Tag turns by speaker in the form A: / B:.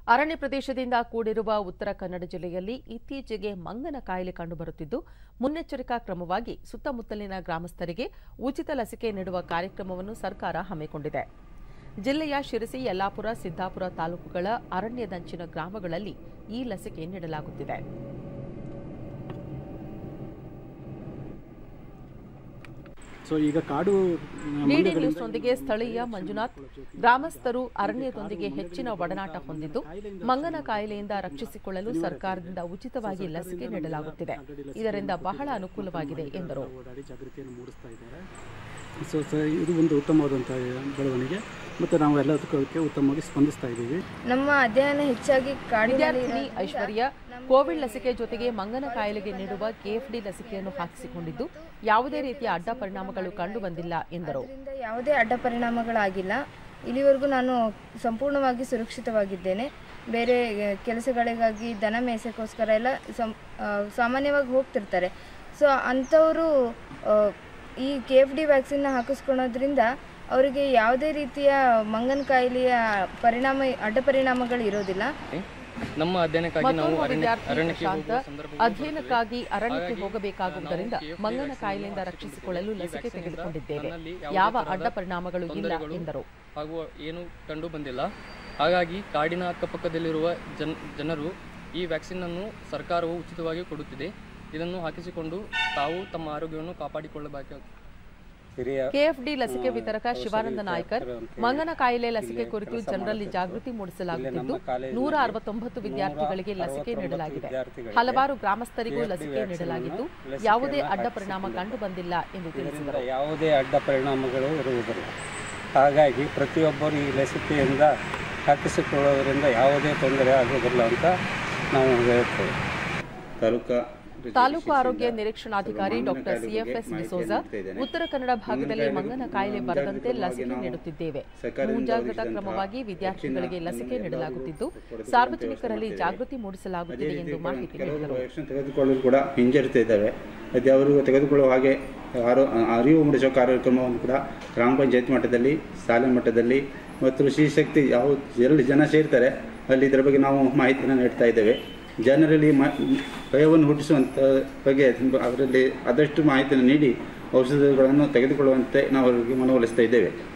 A: ಅರಣ್ಯ ಪ್ರದೇಶದಿಂದ ಕೂಡಿರುವ ಉತ್ತರ ಕನ್ನಡ ಜಿಲ್ಲೆಯಲ್ಲಿ ಇತ್ತೀಚೆಗೆ ಮಂಗನ ಕಾಯಿಲೆ ಕಂಡುಬರುತ್ತಿದ್ದು ಮುನ್ನೆಚ್ಚರಿಕಾ ಕ್ರಮವಾಗಿ ಸುತ್ತಮುತ್ತಲಿನ ಗ್ರಾಮಸ್ಥರಿಗೆ ಉಚಿತ ಲಸಿಕೆ ನೀಡುವ ಕಾರ್ಯಕ್ರಮವನ್ನು ಸರ್ಕಾರ ಹಮ್ಮಿಕೊಂಡಿದೆ ಜಿಲ್ಲೆಯ ಶಿರಸಿ ಯಲ್ಲಾಪುರ ಸಿದ್ದಾಪುರ ತಾಲೂಕುಗಳ ಅರಣ್ಯದಂಚಿನ ಗ್ರಾಮಗಳಲ್ಲಿ ಈ ಲಸಿಕೆ ನೀಡಲಾಗುತ್ತಿದೆ
B: ಸೊ ಈಗ ಕಾಡು
A: ಡಿಡಿ ನ್ಯೂಸ್ನೊಂದಿಗೆ ಸ್ಥಳೀಯ ಮಂಜುನಾಥ್ ಗ್ರಾಮಸ್ಥರು ಅರಣ್ಯದೊಂದಿಗೆ ಹೆಚ್ಚಿನ ಒಡನಾಟ ಹೊಂದಿದ್ದು ಮಂಗನ ಕಾಯಿಲೆಯಿಂದ ರಕ್ಷಿಸಿಕೊಳ್ಳಲು ಸರ್ಕಾರದಿಂದ ಉಚಿತವಾಗಿ ಲಸಿಕೆ ನೀಡಲಾಗುತ್ತಿದೆ ಇದರಿಂದ ಬಹಳ ಅನುಕೂಲವಾಗಿದೆ ಎಂದರು
B: ಓಡಾಡಿ ಜಾಗೃತಿಯನ್ನು ಮೂಡಿಸ್ತಾ ಇದ್ದಾರೆ ಸೊ ಸೊ ಇದು ಒಂದು ಉತ್ತಮವಾದಂಥ ಬೆಳವಣಿಗೆ ಮತ್ತು ನಾವು ಎಲ್ಲದಕ್ಕೆ ಉತ್ತಮವಾಗಿ ಸ್ಪಂದಿಸ್ತಾ ಇದ್ದೀವಿ
C: ನಮ್ಮ ಅಧ್ಯಯನ ಹೆಚ್ಚಾಗಿ ಕಾಡಿನಲ್ಲಿ
A: ವಿದ್ಯಾರ್ಥಿನಿ ಐಶ್ವರ್ಯ ಕೋವಿಡ್ ಲಸಿಕೆ ಜೊತೆಗೆ ಮಂಗನ ಕಾಯಿಲೆಗೆ ನೀಡುವ ಕೆಎಫ್ಡಿ ಲಸಿಕೆಯನ್ನು ಹಾಕಿಸಿಕೊಂಡಿದ್ದು ಯಾವುದೇ ರೀತಿಯ ಅಡ್ಡ ಪರಿಣಾಮಗಳು ಕಂಡು ಬಂದಿಲ್ಲ ಎಂದರು
C: ಇದರಿಂದ ಯಾವುದೇ ಅಡ್ಡ ಪರಿಣಾಮಗಳಾಗಿಲ್ಲ ಇಲ್ಲಿವರೆಗೂ ನಾನು ಸಂಪೂರ್ಣವಾಗಿ ಸುರಕ್ಷಿತವಾಗಿದ್ದೇನೆ ಬೇರೆ ಆ, ಕೆಲಸಗಳಿಗಾಗಿ ದನ ಮೇಯ್ಸೋಕ್ಕೋಸ್ಕರ ಎಲ್ಲ ಸಂ ಆ, ಸಾಮಾನ್ಯವಾಗಿ ಹೋಗ್ತಿರ್ತಾರೆ ಸೊ ಅಂಥವರು ಆ, ಈ ಕೆ ಎಫ್ ಡಿ ವ್ಯಾಕ್ಸಿನ್ನ ಹಾಕಿಸ್ಕೊಳೋದ್ರಿಂದ ಅವರಿಗೆ ಯಾವುದೇ ರೀತಿಯ ಮಂಗನ ಕಾಯಿಲೆಯ ಪರಿಣಾಮ ಅಡ್ಡ ಪರಿಣಾಮಗಳು ಇರೋದಿಲ್ಲ
D: ನಮ್ಮ ಅಧ್ಯಯನಕ್ಕಾಗಿ ನಾವು
A: ಮತ್ತೋರ್ವ
D: ಅರಣ್ಯ
A: ವಿದ್ಯಾರ್ಥಿ
D: ಅರಣ್ಯಕ್ಕೆ
A: ಪ್ರಶಾಂತ್
D: ಹೋಗುವ ಸಂದರ್ಭ
A: ಅಧ್ಯಯನಕ್ಕಾಗಿ ಅರಣ್ಯಕ್ಕೆ
D: ಹಾಗಾಗಿ
A: ಹೋಗಬೇಕಾಗುವುದರಿಂದ
D: ನಾವು KFD
A: ಮಂಗನ
D: ವ್ಯಾಕ್ಸಿನ್
A: ಕಾಯಿಲೆಯಿಂದ
D: ಅನ್ನು
A: ರಕ್ಷಿಸಿಕೊಳ್ಳಲು
D: ಈ
A: ಲಸಿಕೆ
D: ವ್ಯಾಕ್ಸಿನಿಂದ
A: ತೆಗೆದುಕೊಂಡಿದ್ದೇವೆ
D: ನನ್ನಲ್ಲಿ ಯಾವುದೇ
A: ಯಾವ
D: ತರಹದ
A: ಅಡ್ಡ ಪರಿಣಾಮಗಳು ಇಲ್ಲ
D: ತೊಂದರೆಗಳು
A: ಎಂದರು
D: ಹಾಗೂ ಏನು ಕಂಡು ಬಂದಿಲ್ಲ ಹಾಗಾಗಿ ಕಾಡಿನ ಅಕ್ಕಪಕ್ಕದಲ್ಲಿರುವ ಜನ್ ಜನರು ಈ ವ್ಯಾಕ್ಸಿನ್ ಅನ್ನು ಸರ್ಕಾರವು ಉಚಿತವಾಗಿ ಕೊಡುತ್ತಿದೆ ಇದನ್ನು ಹಾಕಿಸಿಕೊಂಡು ತಾವು ತಮ್ಮ ಆರೋಗ್ಯವನ್ನು ಕಾಪಾಡಿಕೊಳ್ಳಬೇಕು
A: ಕೆಎಫ್ಡಿ ಲಸಿಕೆ ವಿತರಕ ಶಿವಾನಂದ ನಾಯ್ಕರ್ ಮಂಗನ ಕಾಯಿಲೆ ಲಸಿಕೆ ಕುರಿತು ಜನರಲ್ಲಿ ಜಾಗೃತಿ ಮೂಡಿಸಲಾಗುತ್ತಿದ್ದು ನೂರ ಅರವತ್ತೊಂಬತ್ತು ವಿದ್ಯಾರ್ಥಿಗಳಿಗೆ ಲಸಿಕೆ ನೀಡಲಾಗಿದೆ ಹಲವಾರು ಗ್ರಾಮಸ್ಥರಿಗೂ ಲಸಿಕೆ ನೀಡಲಾಗಿದ್ದು ಯಾವುದೇ ಅಡ್ಡ ಪರಿಣಾಮ ಕಂಡು ಬಂದಿಲ್ಲ ಎಂದು ತಿಳಿಸಿದರು
E: ಯಾವುದೇ ಅಡ್ಡ ಪರಿಣಾಮಗಳು ಇರುವುದಿಲ್ಲ ಹಾಗಾಗಿ ಪ್ರತಿಯೊಬ್ಬರು ಈ ಲಸಿಕೆಯಿಂದ ಹಾಕಿಸಿಕೊಳ್ಳೋದರಿಂದ ಯಾವುದೇ ತೊಂದರೆ ಆಗುವುದಿಲ್ಲ ಅಂತ ನಾವು ಹೇಳ್ತೇವೆ
F: ತಾಲೂಕಾ
A: ತಾಲೂಕು ಆರೋಗ್ಯ ನಿರೀಕ್ಷಣಾಧಿಕಾರಿ ಡಾಕ್ಟರ್ ಸಿಎಫ್ಎಸ್ ಡಿಸೋಜಾ ಉತ್ತರ ಕನ್ನಡ ಭಾಗದಲ್ಲಿ ಮಂಗನ ಕಾಯಿಲೆ ಬರದಂತೆ ಲಸಿಕೆ ನೀಡುತ್ತಿದ್ದೇವೆ ಮುಂಜಾಗ್ರತಾ ಕ್ರಮವಾಗಿ ವಿದ್ಯಾರ್ಥಿಗಳಿಗೆ ಲಸಿಕೆ ನೀಡಲಾಗುತ್ತಿದ್ದು ಸಾರ್ವಜನಿಕರಲ್ಲಿ ಜಾಗೃತಿ ಮೂಡಿಸಲಾಗುತ್ತಿದೆ ಎಂದು ಮಾಹಿತಿ
F: ಕೆಲವು
A: ನೀಡಿದರು
F: ವ್ಯಾಕ್ಸಿನ್ ತೆಗೆದುಕೊಳ್ಳಲು ಕೂಡ ಹಿಂಜರಿತಾ ಇದ್ದಾವೆ ಅದು ಅವರು ತೆಗೆದುಕೊಳ್ಳುವ ಹಾಗೆ ಆರೋ ಅರಿವು ಮೂಡಿಸುವ ಕಾರ್ಯಕ್ರಮವನ್ನು ಕೂಡ ಗ್ರಾಮ ಪಂಚಾಯತ್ ಮಟ್ಟದಲ್ಲಿ ಶಾಲೆ ಮಟ್ಟದಲ್ಲಿ ಮತ್ತು ಶ್ರೀಶಕ್ತಿ ಯಾವ ಎಲ್ಲಿ ಜನ ಸೇರ್ತಾರೆ ಅಲ್ಲಿ ಇದರ ಬಗ್ಗೆ ನಾವು ಮಾಹಿತಿಯನ್ನು ನೀಡ್ತಾ ಇದ್ದೇವೆ ಜನರಲ್ಲಿ ಮ ಭಯವನ್ನು ಹುಟ್ಟಿಸುವಂಥ ಬಗ್ಗೆ ಅವರಲ್ಲಿ ಆದಷ್ಟು ಮಾಹಿತಿಯನ್ನು ನೀಡಿ ಔಷಧಗಳನ್ನು ತೆಗೆದುಕೊಳ್ಳುವಂತೆ ನಾವು ಅವರಿಗೆ ಮನವೊಲಿಸ್ತಾ ಇದ್ದೇವೆ